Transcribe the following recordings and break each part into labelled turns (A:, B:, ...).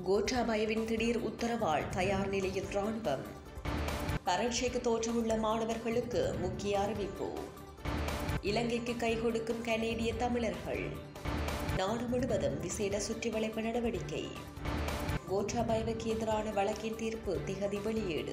A: கோட்டாபயவின் திடீர் உத்தரவால் தயார் நிலையில் ராணுவம் பரீட்சைக்கு தோற்றமுள்ள மாணவர்களுக்கு முக்கிய அறிவிப்பு இலங்கைக்கு கை கொடுக்கும் கனேடிய தமிழர்கள் நாடு முழுவதும் விசேட சுற்றி வளைப்பு நடவடிக்கை கோட்டாபயவுக்கு எதிரான வழக்கின் தீர்ப்பு திகதி வெளியீடு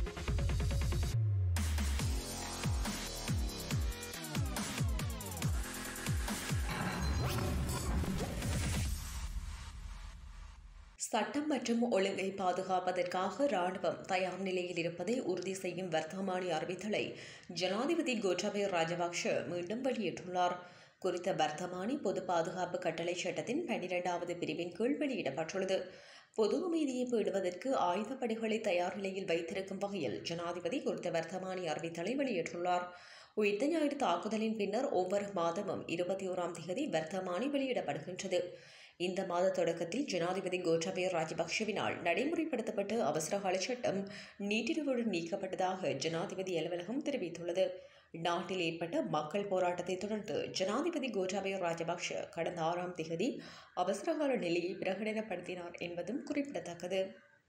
A: சட்டம் மற்றும் ஒழுங்கை பாதுகாப்பதற்காக ராணுவம் தயார் நிலையில் இருப்பதை உறுதி செய்யும் வர்த்தமானி அறிவித்தலை ஜனாதிபதி கோட்டாபய ராஜபக்ஷ மீண்டும் வெளியிட்டுள்ளார் குறித்த வர்த்தமானி பொது பாதுகாப்பு கட்டளை சட்டத்தின் பன்னிரெண்டாவது பிரிவின் கீழ் வெளியிடப்பட்டுள்ளது பொது அமைதியை பேணுவதற்கு ஆயுதப்படைகளை தயார் நிலையில் வைத்திருக்கும் வகையில் ஜனாதிபதி குறித்த வர்த்தமானி அறிவித்தலை வெளியிட்டுள்ளார் உயிர்த்த ஞாயிறு தாக்குதலின் பின்னர் ஒவ்வொரு மாதமும் இருபத்தி ஓராம் தேதி வர்த்தமானி வெளியிடப்படுகின்றது இந்த மாத தொடக்கத்தில் ஜனாதிபதி கோட்டாபய ராஜபக்ஷவினால் நடைமுறைப்படுத்தப்பட்ட அவசரகால சட்டம் நீட்டினவுடன் நீக்கப்பட்டதாக ஜனாதிபதி அலுவலகம் தெரிவித்துள்ளது நாட்டில் ஏற்பட்ட மக்கள் போராட்டத்தை தொடர்ந்து ஜனாதிபதி கோட்டாபய ராஜபக்ஷ கடந்த ஆறாம் திகதி அவசரகால நிலையை பிரகடனப்படுத்தினார் என்பதும் குறிப்பிடத்தக்கது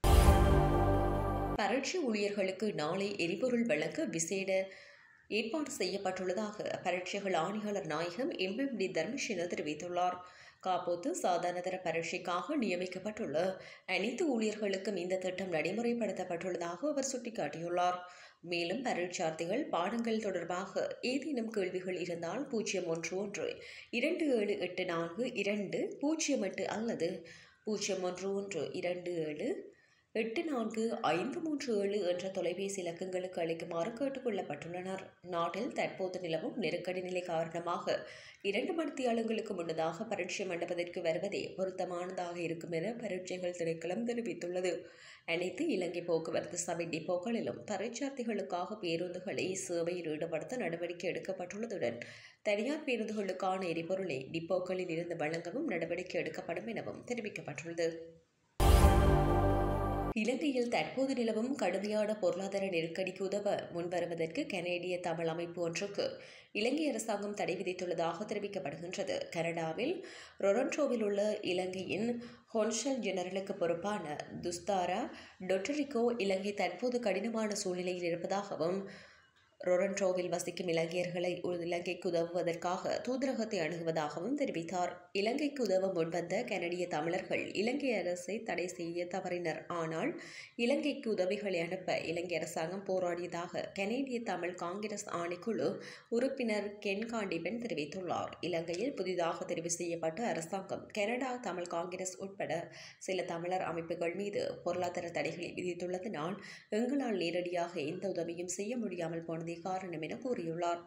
A: பரீட்சை ஊழியர்களுக்கு நாளை எரிபொருள் வழங்க விசேட ஏற்பாடு செய்யப்பட்டுள்ளதாக பரீட்சைகள் ஆணையாளர் நாயகம் எம் எம் டி தர்மஷின தெரிவித்துள்ளார் காப்போத்து சாதாரணதர பரீட்சைக்காக நியமிக்கப்பட்டுள்ள அனைத்து ஊழியர்களுக்கும் இந்த திட்டம் நடைமுறைப்படுத்தப்பட்டுள்ளதாக அவர் சுட்டிக்காட்டியுள்ளார் மேலும் பரீட்சார்த்திகள் பாடங்கள் தொடர்பாக ஏதேனும் கேள்விகள் இருந்தால் பூஜ்ஜியம் ஒன்று ஒன்று இரண்டு ஏழு எட்டு நான்கு இரண்டு பூஜ்ஜியம் எட்டு அல்லது பூஜ்ஜியம் ஒன்று ஒன்று இரண்டு ஏழு எட்டு நான்கு ஐந்து மூன்று ஏழு என்ற தொலைபேசி இலக்கங்களுக்கு அளிக்குமாறு கேட்டுக்கொள்ளப்பட்டுள்ளனர் நாட்டில் தற்போது நிலவும் நெருக்கடி நிலை காரணமாக இரண்டு மணித்தியாளங்களுக்கு முன்னதாக பரீட்சை மண்டபத்திற்கு வருவதே பொருத்தமானதாக இருக்கும் என பரீட்சைகள் திணைக்களம் தெரிவித்துள்ளது அனைத்து இலங்கை போக்குவரத்து சபை டிப்போக்களிலும் பரீட்சார்த்திகளுக்காக பேருந்துகளை சேவையில் ஈடுபடுத்த நடவடிக்கை எடுக்கப்பட்டுள்ளதுடன் தனியார் பேருந்துகளுக்கான எரிபொருளை டிப்போக்களில் இருந்து வழங்கவும் நடவடிக்கை எடுக்கப்படும் எனவும் தெரிவிக்கப்பட்டுள்ளது இலங்கையில் தற்போது நிலவும் கடுமையான பொருளாதார நெருக்கடிக்கு உதவ முன்வருவதற்கு கனேடிய தமிழ் அமைப்பு ஒன்றுக்கு இலங்கை அரசாங்கம் தடை விதித்துள்ளதாக தெரிவிக்கப்படுகின்றது கனடாவில் ரொரன்ட்ரோவில் உள்ள இலங்கையின் ஹொன்ஷல் ஜெனரலுக்கு பொறுப்பான துஸ்தாரா டொட்டரிகோ இலங்கை தற்போது கடினமான சூழ்நிலையில் இருப்பதாகவும் ரொரன்ட்ரோவில் வசிக்கும் இலங்கையர்களை இலங்கைக்கு உதவுவதற்காக தூதரகத்தை அணுகுவதாகவும் தெரிவித்தார் இலங்கைக்கு உதவ முன்வந்த கனடிய தமிழர்கள் இலங்கை அரசை தடை செய்ய தவறினர் ஆனால் இலங்கைக்கு உதவிகளை அனுப்ப இலங்கை அரசாங்கம் போராடியதாக கனேடிய தமிழ் காங்கிரஸ் ஆணைக்குழு உறுப்பினர் கென் காண்டிபன் தெரிவித்துள்ளார் இலங்கையில் புதிதாக தெரிவு செய்யப்பட்ட அரசாங்கம் கனடா தமிழ் காங்கிரஸ் உட்பட சில தமிழர் அமைப்புகள் மீது பொருளாதார தடைகளை விதித்துள்ளதனால் எங்களால் நேரடியாக எந்த உதவியும் செய்ய முடியாமல் போனது போனதே காரணம் என கூறியுள்ளார்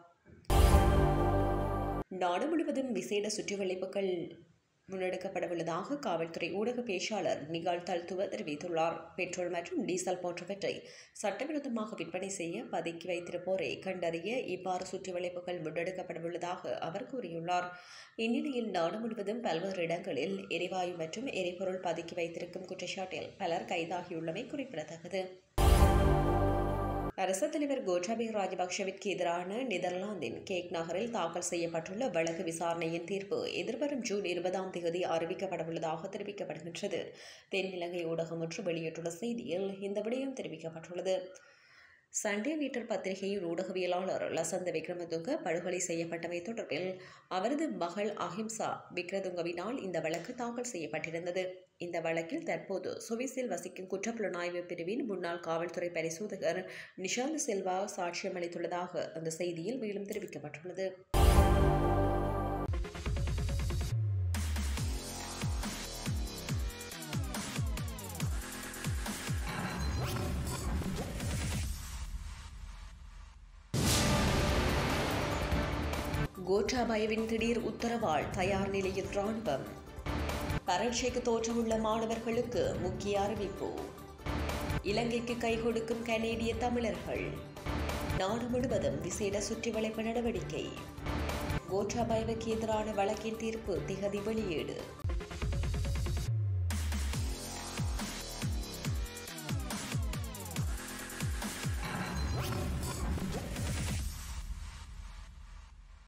A: நாடு முழுவதும் விசேட சுற்றுவளைப்புகள் முன்னெடுக்கப்படவுள்ளதாக காவல்துறை ஊடக பேச்சாளர் நிகால் தல்துவ தெரிவித்துள்ளார் பெட்ரோல் மற்றும் டீசல் போன்றவற்றை சட்டவிரோதமாக விற்பனை செய்ய பதுக்கி வைத்திருப்போரை கண்டறிய இவ்வாறு சுற்றுவளைப்புகள் முன்னெடுக்கப்படவுள்ளதாக அவர் கூறியுள்ளார் இந்நிலையில் நாடு முழுவதும் பல்வேறு இடங்களில் எரிவாயு மற்றும் எரிபொருள் பதுக்கி வைத்திருக்கும் குற்றச்சாட்டில் பலர் கைதாகியுள்ளமை குறிப்பிடத்தக்கது அரசு தலைவர் கோட்டாபய ராஜபக்ஷவிற்கு எதிரான நெதர்லாந்தின் கேக் நகரில் தாக்கல் செய்யப்பட்டுள்ள வழக்கு விசாரணையின் தீர்ப்பு எதிர்வரும் ஜூன் இருபதாம் தேதி அறிவிக்கப்படவுள்ளதாக தெரிவிக்கப்படுகின்றது தென்னிலங்கை ஊடகம் ஒன்று வெளியிட்டுள்ள செய்தியில் இந்த விடயம் தெரிவிக்கப்பட்டுள்ளது சண்டே வீட்டர் பத்திரிகையின் ஊடகவியலாளர் லசந்த விக்ரமதுங்க படுகொலை செய்யப்பட்டமை தொடர்பில் அவரது மகள் அஹிம்சா விக்ரதுங்கவினால் இந்த வழக்கு தாக்கல் செய்யப்பட்டிருந்தது இந்த வழக்கில் தற்போது சுவிஸில் வசிக்கும் குற்றப்புலனாய்வு பிரிவின் முன்னாள் காவல்துறை பரிசோதகர் நிஷாந்த் செல்வா சாட்சியம் அளித்துள்ளதாக அந்த செய்தியில் மேலும் தெரிவிக்கப்பட்டுள்ளது கோட்டாபயவின் திடீர் உத்தரவால் தயார் நிலையில் ராணுவம் பரீட்சைக்கு தோற்றமுள்ள மாணவர்களுக்கு முக்கிய அறிவிப்பு இலங்கைக்கு கை கொடுக்கும் கனேடிய தமிழர்கள் நாடு முழுவதும் விசேட சுற்றி வளைப்பு நடவடிக்கை கோட்டாபயவுக்கு எதிரான வழக்கின் தீர்ப்பு திகதி வெளியீடு